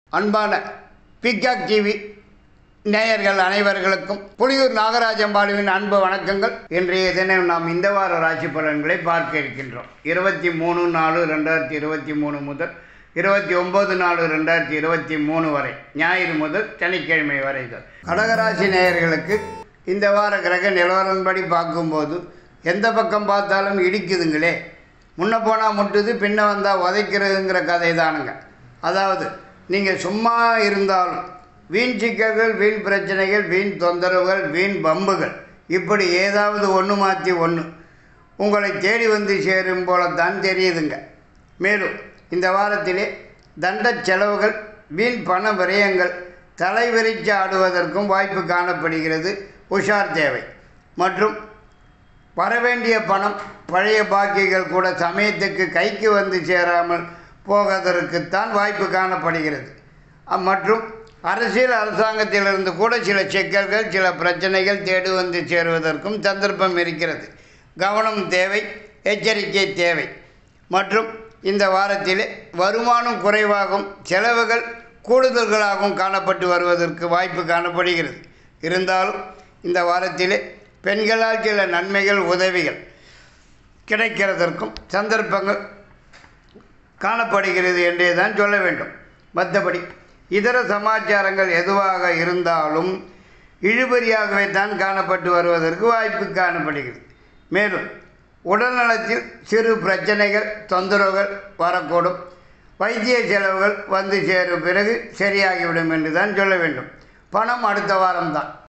அன்பான peacock TV நேயர்கள் அனைவர்களுக்கும் புலியூர் நாகராஜம்பாலுவின் அன்பு வணக்கங்கள் இன்றைய தினம் நாம் இந்த வார ராசி பலன்களை பார்க்க இருக்கின்றோம் இருபத்தி மூணு நாலு ரெண்டாயிரத்தி இருபத்தி மூணு முதல் இருபத்தி ஒம்பது நாலு ரெண்டாயிரத்தி இருபத்தி மூணு வரை ஞாயிறு முதல் சனிக்கிழமை வரை தான் கடகராசி நேயர்களுக்கு இந்த வார கிரக நிலவரன்படி பார்க்கும்போது எந்த பக்கம் பார்த்தாலும் இடிக்குதுங்களே முன்ன போனால் முட்டுது பின்ன வந்தால் உதைக்கிறதுங்கிற கதை தானுங்க அதாவது நீங்கள் சும்மா இருந்தாலும் வீண் சிக்கல்கள் வீண் பிரச்சனைகள் வீண் தொந்தரவுகள் வீண் பம்புகள் இப்படி ஏதாவது ஒன்று மாற்றி ஒன்று உங்களை தேடி வந்து சேரும் போலத்தான் தெரியுதுங்க மேலும் இந்த வாரத்திலே தண்ட செலவுகள் வீண் பண விரயங்கள் தலைவிரிச்சு ஆடுவதற்கும் வாய்ப்பு காணப்படுகிறது உஷார் தேவை மற்றும் வரவேண்டிய பணம் பழைய பாக்கிகள் கூட சமயத்துக்கு கைக்கு வந்து சேராமல் போவதற்குத்தான் வாய்ப்பு காணப்படுகிறது அ- மற்றும் அரசியல் அரசாங்கத்திலிருந்து கூட சில சிக்கல்கள் சில பிரச்சனைகள் தேடி வந்து சேருவதற்கும் சந்தர்ப்பம் இருக்கிறது கவனம் தேவை எச்சரிக்கை தேவை மற்றும் இந்த வாரத்திலே வருமானம் குறைவாகும் செலவுகள் கூடுதல்களாகவும் காணப்பட்டு வருவதற்கு வாய்ப்பு காணப்படுகிறது இருந்தாலும் இந்த வாரத்திலே பெண்களால் சில நன்மைகள் உதவிகள் கிடைக்கிறதற்கும் சந்தர்ப்பங்கள் காணப்படுகிறது என்றே தான் சொல்ல வேண்டும் மற்றபடி இதர சமாச்சாரங்கள் எதுவாக இருந்தாலும் இழுபறியாகவே தான் காணப்பட்டு வருவதற்கு வாய்ப்பு காணப்படுகிறது மேலும் உடல்நலத்தில் சிறு பிரச்சனைகள் தொந்தரவுகள் வரக்கூடும் வைத்திய செலவுகள் வந்து சேரும் பிறகு சரியாகிவிடும் என்று தான் சொல்ல வேண்டும் பணம் அடுத்த வாரம்தான்